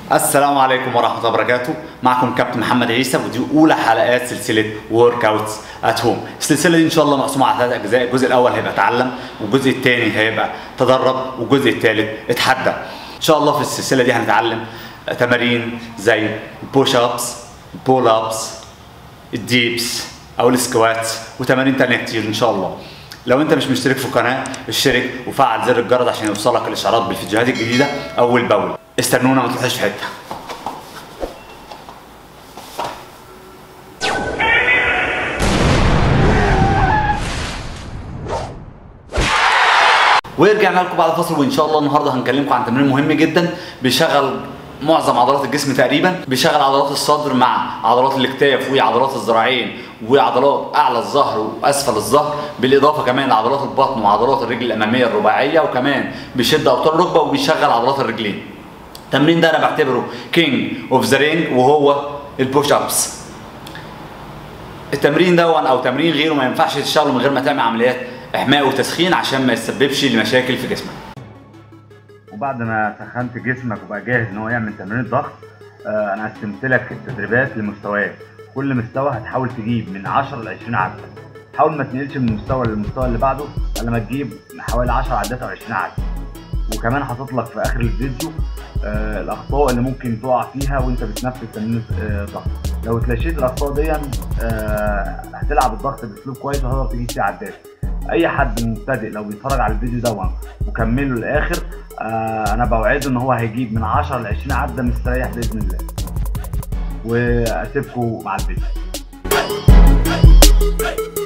السلام عليكم ورحمة الله وبركاته معكم كابتن محمد عيسى ودي أولى حلقات سلسلة ورك أوتس أت هوم السلسلة دي إن شاء الله مقسومة على ثلاث أجزاء الجزء الأول هيبقى اتعلم والجزء الثاني هيبقى تدرب والجزء الثالث اتحدى إن شاء الله في السلسلة دي هنتعلم تمارين زي البوش أبس البول أبس الديبس أو السكواتس وتمارين تانية كتير إن شاء الله لو انت مش مشترك في القناه اشترك وفعل زر الجرس عشان يوصلك الاشعارات بالفيديوهات الجديده اول باول استنونا ما تروحوش في حته ورجعنا لكم بعد فاصل وان شاء الله النهارده هنكلمكم عن تمرين مهم جدا بيشغل معظم عضلات الجسم تقريبا بيشغل عضلات الصدر مع عضلات الاكتاف وعضلات الذراعين وعضلات اعلى الظهر واسفل الظهر بالاضافه كمان لعضلات البطن وعضلات الرجل الاماميه الرباعيه وكمان بيشد اوتار الركبه وبيشغل عضلات الرجلين التمرين ده انا بعتبره كينج اوف ذا رينج وهو البوش ابس التمرين ده او تمرين غيره ما ينفعش تشتغله من غير ما تعمل عمليات احماء وتسخين عشان ما يسببش لمشاكل في جسمك وبعد ما سخنت جسمك وبقى جاهز ان هو يعمل تمرين الضغط آه انا قسمت لك التدريبات لمستويات كل مستوى هتحاول تجيب من 10 ل 20 عده حاول ما تنقلش من مستوى للمستوى اللي بعده الا ما تجيب حوالي 10 عدات او 20 عده وكمان حاطط لك في اخر الفيديو آه الاخطاء اللي ممكن تقع فيها وانت بتنفذ تمرين الضغط آه لو اتلاشيت الاخطاء دي آه هتلعب الضغط باسلوب كويس وهتقدر تجيب فيه عدات اي حد مبتدئ لو بيتفرج على الفيديو ده وكمله للاخر آه انا بوعده ان هو هيجيب من 10 ل 20 عده مستريح باذن الله واسيبكم مع الفيديو